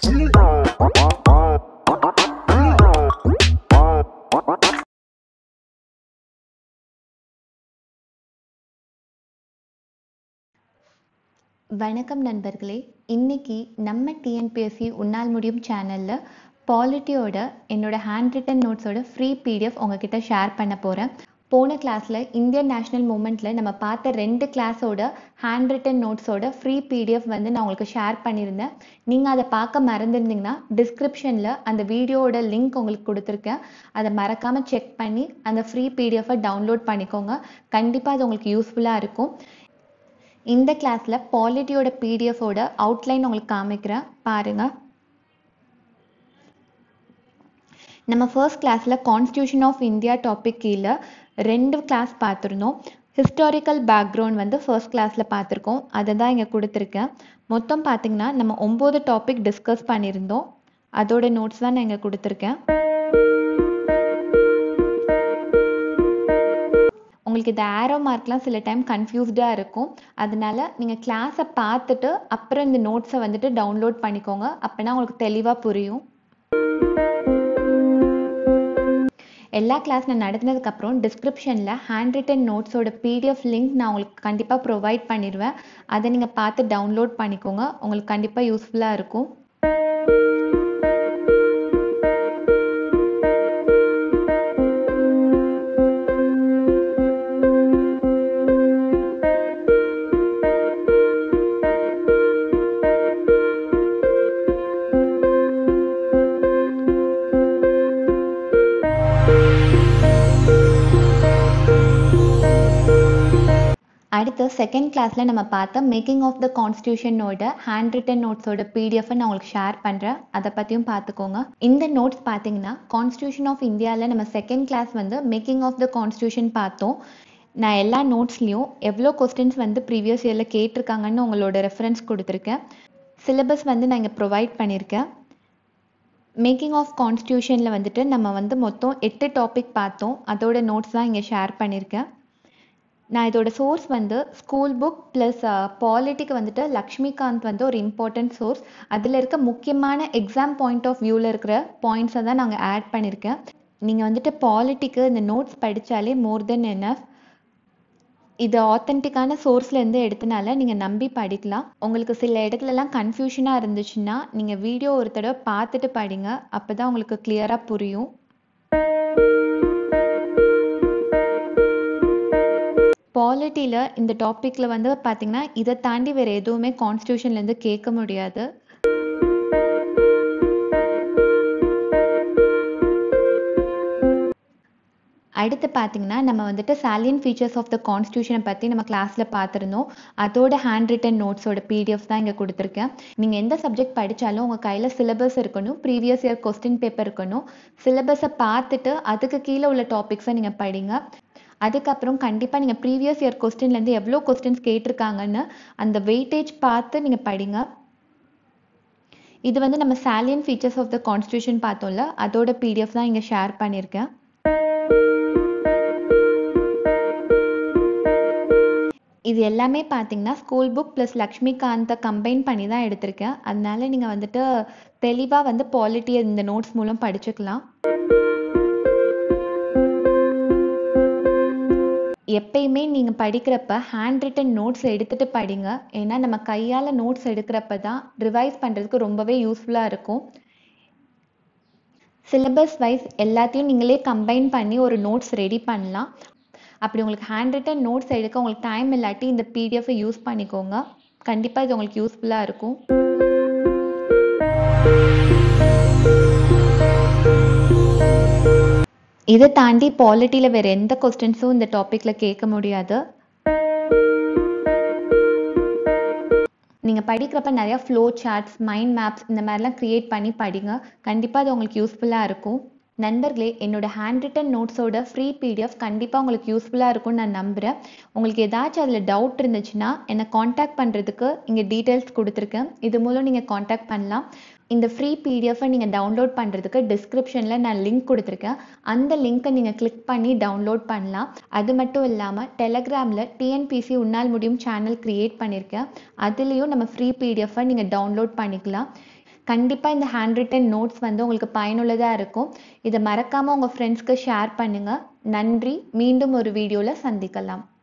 வணக்கம் நண்பர்களே இன்னைக்கு நம்ம டிஎன்பிஎஸ்சி உன்னால் முடியும் சேனலில் பாலிட்டியோட என்னோட ஹேண்ட் ரிட்டன் நோட்ஸோட ஃப்ரீ பிடிஎஃப் உங்ககிட்ட ஷேர் பண்ண போகிறேன் போன கிளாஸில் இந்தியன் நேஷனல் மூமெண்ட்டில் நம்ம பார்த்த ரெண்டு கிளாஸோட ஹேண்ட் ரிட்டன் நோட்ஸோட ஃப்ரீ பிடிஎஃப் வந்து நான் உங்களுக்கு ஷேர் பண்ணியிருந்தேன் நீங்கள் அதை பார்க்க மறந்துருந்தீங்கன்னா டிஸ்கிரிப்ஷனில் அந்த வீடியோவோட லிங்க் உங்களுக்கு கொடுத்துருக்கேன் அதை மறக்காமல் செக் பண்ணி அந்த ஃப்ரீ பிடிஎஃபை டவுன்லோட் பண்ணிக்கோங்க கண்டிப்பாக அது உங்களுக்கு யூஸ்ஃபுல்லாக இருக்கும் இந்த கிளாஸில் பாலிட்டியோட பிடிஎஃபோட அவுட்லைன் உங்களுக்கு காமிக்கிறேன் பாருங்கள் நம்ம ஃபர்ஸ்ட் கிளாஸில் கான்ஸ்டியூஷன் ஆஃப் இந்தியா டாபிக் கீழே ரெண்டு கிளாஸ் பார்த்துருந்தோம் ஹிஸ்டாரிக்கல் பேக்ரவுண்ட் வந்து ஃபர்ஸ்ட் கிளாஸில் பார்த்துருக்கோம் அதை தான் இங்கே கொடுத்துருக்கேன் மொத்தம் பார்த்தீங்கன்னா நம்ம ஒம்பது டாபிக் டிஸ்கஸ் பண்ணியிருந்தோம் அதோட நோட்ஸ் தான் நான் இங்கே கொடுத்துருக்கேன் உங்களுக்கு இந்த ஆரோ மார்க்லாம் சில டைம் கன்ஃபியூஸ்டாக இருக்கும் அதனால நீங்கள் கிளாஸை பார்த்துட்டு அப்புறம் இந்த நோட்ஸை வந்துட்டு டவுன்லோட் பண்ணிக்கோங்க அப்போனா உங்களுக்கு தெளிவாக புரியும் எல்லா கிளாஸ் நான் நடத்தினதுக்கப்புறம் டிஸ்கிரிப்ஷனில் ஹேண்ட் ரிட்டன் நோட்ஸோட பிடிஎஃப் லிங்க் நான் உங்களுக்கு கண்டிப்பாக ப்ரொவைட் பண்ணிடுவேன் அதை நீங்கள் பார்த்து டவுன்லோட் பண்ணிக்கோங்க உங்களுக்கு கண்டிப்பாக யூஸ்ஃபுல்லாக இருக்கும் அடுத்து செகண்ட் கிளாஸில் நம்ம பார்த்த மேக்கிங் ஆஃப் த கான்ஸ்டியூஷனோட ஹேண்ட் ரிட்டன் நோட்ஸோட பிடிஎஃப் நான் உங்களுக்கு ஷேர் பண்ணுறேன் அதை பற்றியும் பார்த்துக்கோங்க இந்த நோட்ஸ் பார்த்தீங்கன்னா கான்ஸ்டியூஷன் ஆஃப் இந்தியாவில் நம்ம செகண்ட் கிளாஸ் வந்து மேக்கிங் ஆஃப் த கான்ஸ்டியூஷன் பார்த்தோம் நான் எல்லா நோட்ஸ்லேயும் எவ்வளோ கொஸ்டின்ஸ் வந்து ப்ரீவியஸ் இயரில் கேட்டிருக்காங்கன்னு உங்களோட ரெஃபரன்ஸ் கொடுத்துருக்கேன் சிலபஸ் வந்து நான் இங்கே ப்ரொவைட் பண்ணியிருக்கேன் மேக்கிங் ஆஃப் கான்ஸ்டியூஷனில் வந்துட்டு நம்ம வந்து மொத்தம் எட்டு டாபிக் பார்த்தோம் அதோட நோட்ஸ் தான் இங்கே ஷேர் பண்ணியிருக்கேன் நான் இதோட சோர்ஸ் வந்து ஸ்கூல் புக் ப்ளஸ் பாலிட்டிக்கு வந்துட்டு லக்ஷ்மிகாந்த் வந்து ஒரு இம்பார்ட்டன்ட் சோர்ஸ் அதில் இருக்க முக்கியமான எக்ஸாம் பாயிண்ட் ஆஃப் வியூவில் இருக்கிற பாயிண்ட்ஸை தான் நாங்கள் ஆட் பண்ணியிருக்கேன் நீங்கள் வந்துட்டு பாலிட்டிக்கு இந்த நோட்ஸ் படித்தாலே மோர் தென் எனஃப் இது ஆத்தென்டிக்கான சோர்ஸ்லேருந்து எடுத்தனால நீங்கள் நம்பி படிக்கலாம் உங்களுக்கு சில இடத்துலலாம் கன்ஃபியூஷனாக இருந்துச்சுன்னா நீங்கள் வீடியோ ஒரு தடவை பார்த்துட்டு படிங்க அப்போ தான் உங்களுக்கு கிளியராக புரியும் பாலிட்டியில் இந்த டாப்பிக்கில் வந்து பார்த்தீங்கன்னா இதை தாண்டி வேறு எதுவுமே கான்ஸ்டியூஷன்லேருந்து கேட்க முடியாது அடுத்து பார்த்தீங்கன்னா நம்ம வந்துட்டு சாலியன் ஃபீச்சர்ஸ் ஆஃப் த கான்ஸ்டியூஷனை பற்றி நம்ம கிளாஸில் பார்த்துருந்தோம் அதோட ஹேண்ட் ரிட்டன் நோட்ஸோட பிடிஎஃப் தான் இங்கே கொடுத்துருக்கேன் நீங்கள் எந்த சப்ஜெக்ட் படித்தாலும் உங்கள் கையில் சிலபஸ் இருக்கணும் ப்ரீவியஸ் இயர் கொஸ்டின் பேப்பர் இருக்கணும் சிலபஸை பார்த்துட்டு அதுக்கு கீழே உள்ள டாபிக்ஸை நீங்கள் படிங்க அதுக்கப்புறம் கண்டிப்பாக நீங்கள் ப்ரீவியஸ் இயர் கொஸ்டின்லேருந்து எவ்வளோ கொஸ்டின்ஸ் கேட்டிருக்காங்கன்னு அந்த வெயிட்டேஜ் பார்த்து நீங்கள் படிங்க இது வந்து நம்ம salient features of the constitution பார்த்தோம்ல அதோட பிடிஎஃப் தான் இங்கே ஷேர் பண்ணியிருக்கேன் இது எல்லாமே பார்த்தீங்கன்னா ஸ்கூல் புக் ப்ளஸ் லக்ஷ்மிகாந்தை கம்பைன் பண்ணி தான் எடுத்திருக்கேன் அதனால நீங்கள் வந்துட்டு தெளிவாக வந்து பாலிட்டி இந்த நோட்ஸ் மூலம் படிச்சுக்கலாம் எப்பயுமே நீங்கள் படிக்கிறப்ப ஹேண்ட் ரிட்டன் நோட்ஸ் எடுத்துகிட்டு படிங்க ஏன்னா நம்ம கையால் நோட்ஸ் எடுக்கிறப்ப தான் ரிவைஸ் பண்ணுறதுக்கு ரொம்பவே யூஸ்ஃபுல்லாக இருக்கும் சிலபஸ் வைஸ் எல்லாத்தையும் நீங்களே கம்பைன் பண்ணி ஒரு நோட்ஸ் ரெடி பண்ணலாம் அப்படி உங்களுக்கு ஹேண்ட் ரிட்டன் நோட்ஸ் எடுக்க உங்களுக்கு டைம் இல்லாட்டி இந்த பிடிஎஃபை யூஸ் பண்ணிக்கோங்க கண்டிப்பாக இது உங்களுக்கு யூஸ்ஃபுல்லாக இருக்கும் இதை தாண்டி பாலிட்டியில் வேறு எந்த கொஸ்டின்ஸும் இந்த டாப்பிக்கில் கேட்க முடியாது நீங்கள் படிக்கிறப்ப நிறையா ஃப்ளோ சார்ட்ஸ் மைண்ட் மேப்ஸ் இந்த மாதிரிலாம் க்ரியேட் பண்ணி படிங்க கண்டிப்பாக அது உங்களுக்கு யூஸ்ஃபுல்லாக இருக்கும் நண்பர்களே என்னோட ஹேண்ட் ரிட்டன் நோட்ஸோட ஃப்ரீ பிடிஎஃப் கண்டிப்பாக உங்களுக்கு யூஸ்ஃபுல்லாக இருக்கும்னு நான் நம்புகிறேன் உங்களுக்கு ஏதாச்சும் அதில் டவுட் இருந்துச்சுன்னா என்னை காண்டாக்ட் பண்ணுறதுக்கு இங்கே டீட்டெயில்ஸ் கொடுத்துருக்கேன் இது மூலம் நீங்கள் காண்டாக்ட் பண்ணலாம் இந்த ஃப்ரீ பிடிஎஃபை நீங்கள் டவுன்லோட் பண்ணுறதுக்கு டிஸ்கிரிப்ஷனில் நான் லிங்க் கொடுத்துருக்கேன் அந்த லிங்க்கை நீங்கள் கிளிக் பண்ணி டவுன்லோட் பண்ணலாம் அது மட்டும் இல்லாமல் டெலகிராமில் டிஎன்பிசி உன்னால் முடியும் சேனல் க்ரியேட் பண்ணியிருக்கேன் அதுலேயும் நம்ம ஃப்ரீ பிடிஎஃபை நீங்கள் டவுன்லோட் பண்ணிக்கலாம் கண்டிப்பாக இந்த ஹேண்ட் ரிட்டன் நோட்ஸ் வந்து உங்களுக்கு பயனுள்ளதாக இருக்கும் இதை மறக்காமல் உங்கள் ஃப்ரெண்ட்ஸ்க்கு ஷேர் பண்ணுங்கள் நன்றி மீண்டும் ஒரு வீடியோவில் சந்திக்கலாம்